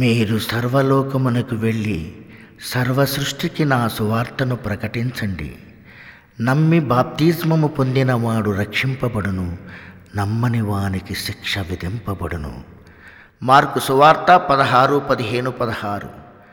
మీరు సర్వలోకమునకు వెళ్ళి సర్వ సృష్టికి నా సువార్తను ప్రకటించండి నమ్మి బాప్తిస్మము పొందినవాడు రక్షింపబడును నమ్మని వానికి శిక్ష విధింపబడును మార్కు సువార్త పదహారు పదిహేను పదహారు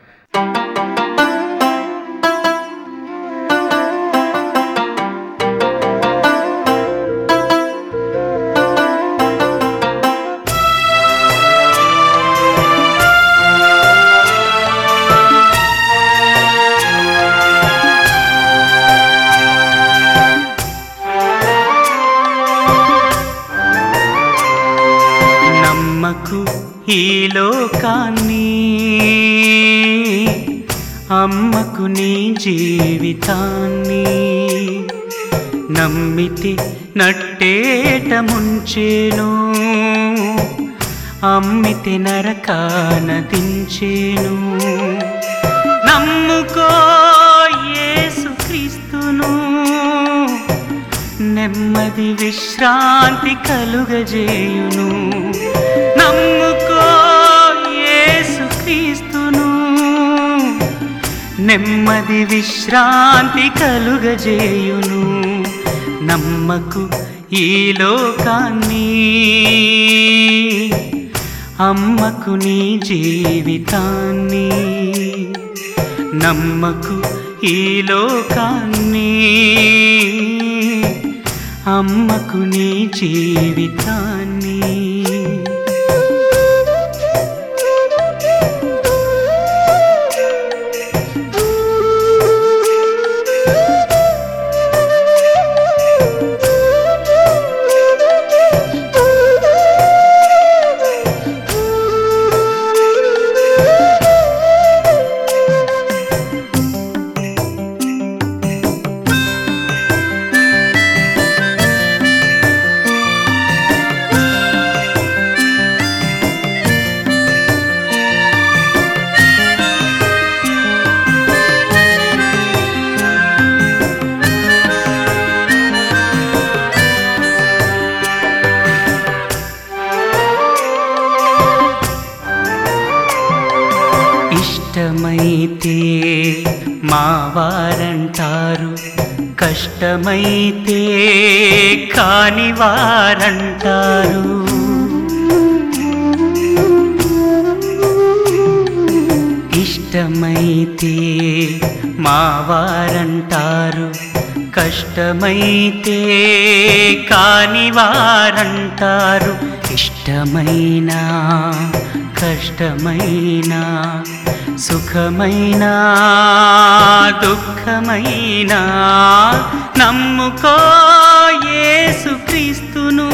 నమ్మకు ఈ లోకాన్ని అమ్మకు నీ జీవితాన్ని నమ్మితి నట్టేట ముంచేను అమ్మితి నరకాన దించేను నమ్ముకో యేసుక్రీస్తును నెమ్మది విశ్రాంతి కలుగజేయును నమ్ముకో యేసుక్రీస్తును నెమ్మది విశ్రాంతి కలుగజేయును నమ్మకు ఈ లోకాన్ని అమ్మకు నీ జీవితాన్ని నమ్మకు ఈ లోకాన్ని అమ్మకు నీ జీవితాన్ని ఇష్టమైతే మా వారంటారు కష్టమైతే కాని వారంటారు ఇష్టమైతే మా వారంటారు కష్టమైతే కాని వారంటారు ఇష్టమైన కష్టమైన సుఖమైన దుఃఖమైన నమ్ముకో యేసుక్రీస్తును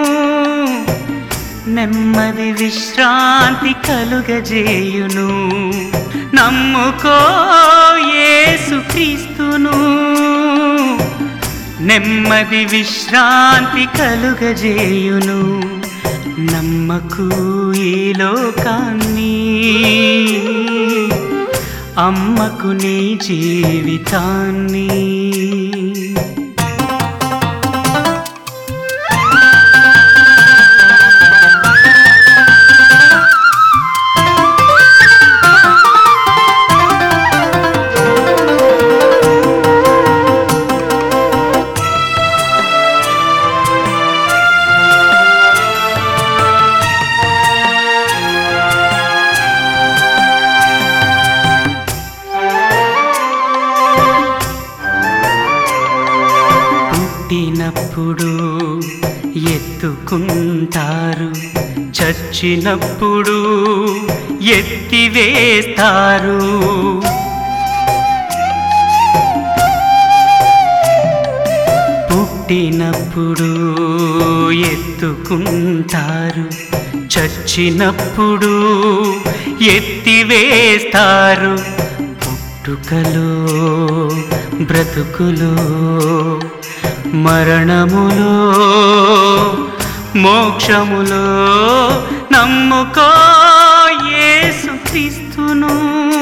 నెమ్మది విశ్రాంతి కలుగజేయును నమ్ముకో యేసుక్రీస్తును నెమ్మది విశ్రాంతి కలుగజేయును నమ్మకు ఈ లోకాన్ని అమ్మకు నీ జీవితాన్ని పుట్టినప్పుడు ఎత్తుకుంటారు చచ్చినప్పుడు ఎత్తివేస్తారు పుట్టినప్పుడు ఎత్తుకుంటారు చచ్చినప్పుడు ఎత్తివేస్తారు పుట్టుకలో బ్రతుకులో మరణములో మోక్షములో నమ్ముకో యేసుక్రీస్తును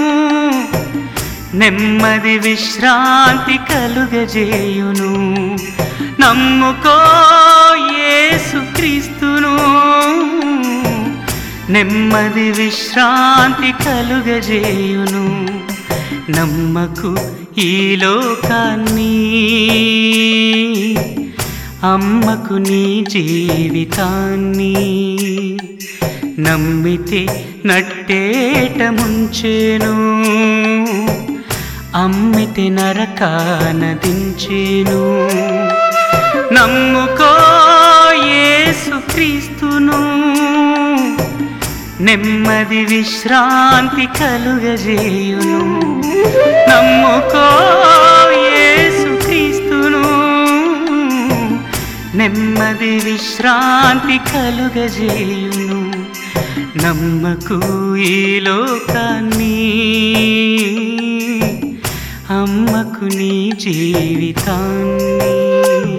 నెమ్మది విశ్రాంతి కలుగజేయును నమ్ముకో యేసుక్రీస్తును నెమ్మది విశ్రాంతి కలుగజేయును నమ్మకు ఈ లోకాన్ని అమ్మకు నీ జీవితాన్ని నమ్మితే నట్టేట ముంచేను అమ్మితే నరకాన దించేను నమ్ముకో యేసు క్రీస్తును నెమ్మది విశ్రాంతి కలుగజేయును నమ్ముకో యేసు క్రీస్తును నెమ్మది విశ్రాంతి కలుగజేయును నమ్మకు ఈ లోకాన్ని అమ్మకు నీ జీవితాన్ని